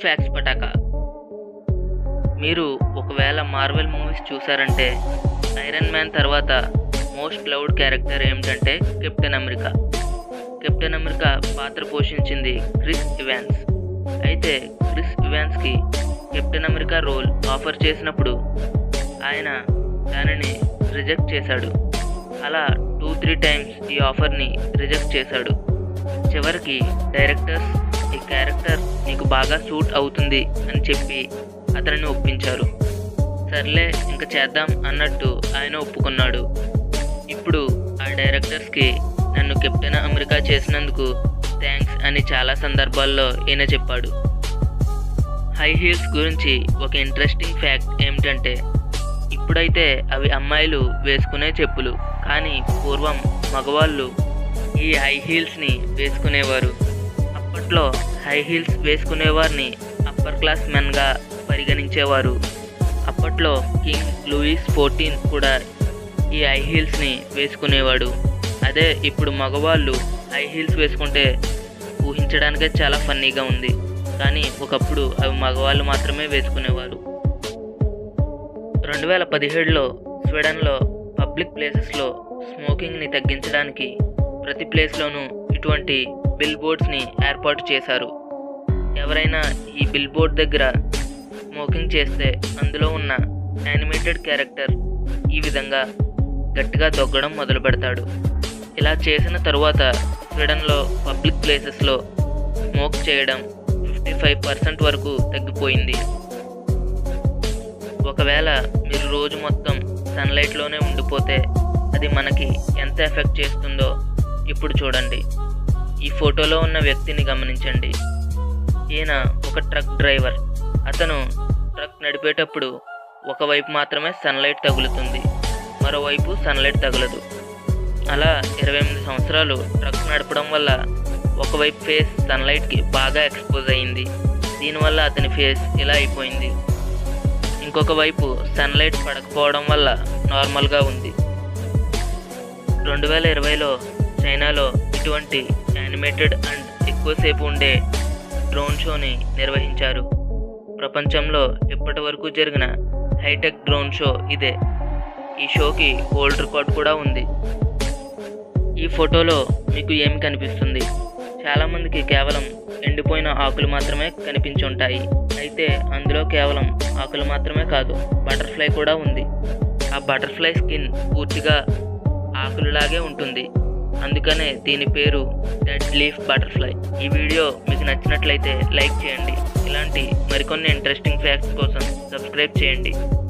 facts పటాక మీరు ఒకవేళ మార్వెల్ మూవీస్ చూసారంటే ఐరన్ మ్యాన్ తర్వాత మోస్ట్ లవ్డ్ క్యారెక్టర్ ఏమిటంటే కెప్టెన్ అమెరికా కెప్టెన్ అమెరికా పాత్ర పోషించింది క్రిస్ ఇవాన్స్ అయితే క్రిస్ ఇవాన్స్కి కెప్టెన్ అమెరికా రోల్ ఆఫర్ చేసినప్పుడు ఆయన దానిని రిజెక్ట్ చేశాడు అలా టూ త్రీ టైమ్స్ ఈ ఆఫర్ని రిజెక్ట్ చేశాడు చివరికి డైరెక్టర్స్ ఈ క్యారెక్టర్ నీకు బాగా సూట్ అవుతుంది అని చెప్పి అతనిని ఒప్పించారు సర్లే ఇంకా చేద్దాం అన్నట్టు ఆయన ఒప్పుకున్నాడు ఇప్పుడు ఆ డైరెక్టర్స్కి నన్ను కెప్టెన్ అమెరికా చేసినందుకు థ్యాంక్స్ అని చాలా సందర్భాల్లో ఈయన చెప్పాడు హై హీల్స్ గురించి ఒక ఇంట్రెస్టింగ్ ఫ్యాక్ట్ ఏమిటంటే ఇప్పుడైతే అవి అమ్మాయిలు వేసుకునే చెప్పులు కానీ పూర్వం మగవాళ్ళు ఈ హై హీల్స్ని వేసుకునేవారు అప్పట్లో హై హీల్స్ వేసుకునేవారిని అప్పర్ క్లాస్ మెన్గా పరిగణించేవారు అప్పట్లో కింగ్ లూయిస్ ఫోర్టీన్ కూడా ఈ హై హీల్స్ని వేసుకునేవాడు అదే ఇప్పుడు మగవాళ్ళు హై హీల్స్ వేసుకుంటే ఊహించడానికే చాలా ఫన్నీగా ఉంది కానీ ఒకప్పుడు అవి మగవాళ్ళు మాత్రమే వేసుకునేవారు రెండు వేల పదిహేడులో స్వీడన్లో పబ్లిక్ ప్లేసెస్లో స్మోకింగ్ని తగ్గించడానికి ప్రతి ప్లేస్లోనూ ఇటువంటి బిల్ బోర్డ్స్ని ఏర్పాటు చేశారు ఎవరైనా ఈ బిల్ బోర్డ్ దగ్గర స్మోకింగ్ చేస్తే అందులో ఉన్న యానిమేటెడ్ క్యారెక్టర్ ఈ విధంగా గట్టిగా దొగ్గడం మొదలు పెడతాడు ఇలా చేసిన తరువాత స్వీడన్లో పబ్లిక్ ప్లేసెస్లో స్మోక్ చేయడం ఫిఫ్టీ ఫైవ్ పర్సెంట్ వరకు తగ్గిపోయింది ఒకవేళ మీరు రోజు మొత్తం సన్లైట్లోనే ఉండిపోతే అది మనకి ఎంత ఎఫెక్ట్ చేస్తుందో ఇప్పుడు చూడండి ఈ ఫోటోలో ఉన్న వ్యక్తిని గమనించండి ఈయన ఒక ట్రక్ డ్రైవర్ అతను ట్రక్ నడిపేటప్పుడు ఒకవైపు మాత్రమే సన్లైట్ తగులుతుంది మరోవైపు సన్లైట్ తగలదు అలా ఇరవై ఎనిమిది సంవత్సరాలు ట్రక్ నడపడం వల్ల ఒకవైపు ఫేస్ సన్లైట్కి బాగా ఎక్స్పోజ్ అయింది దీనివల్ల అతని ఫేస్ ఇలా అయిపోయింది ఇంకొక వైపు సన్లైట్ పడకపోవడం వల్ల నార్మల్గా ఉంది రెండు వేల ఇరవైలో చైనాలో ఇటువంటి యానిమేటెడ్ అండ్ ఎక్కువసేపు ఉండే డ్రోన్ షోని నిర్వహించారు ప్రపంచంలో ఇప్పటి వరకు జరిగిన హైటెక్ డ్రోన్ షో ఇదే ఈ షోకి వరల్డ్ రికార్డ్ కూడా ఉంది ఈ ఫోటోలో మీకు ఏమి కనిపిస్తుంది చాలామందికి కేవలం ఎండిపోయిన ఆకులు మాత్రమే కనిపించి ఉంటాయి అయితే అందులో కేవలం ఆకులు మాత్రమే కాదు బటర్ఫ్లై కూడా ఉంది ఆ బటర్ఫ్లై స్కిన్ పూర్తిగా ఆకులలాగే ఉంటుంది అందుకనే దీని పేరు డెడ్ లీఫ్ బటర్ఫ్లై ఈ వీడియో మీకు నచ్చినట్లయితే లైక్ చేయండి ఇలాంటి మరికొన్ని ఇంట్రెస్టింగ్ ఫ్యాక్ట్స్ కోసం సబ్స్క్రైబ్ చేయండి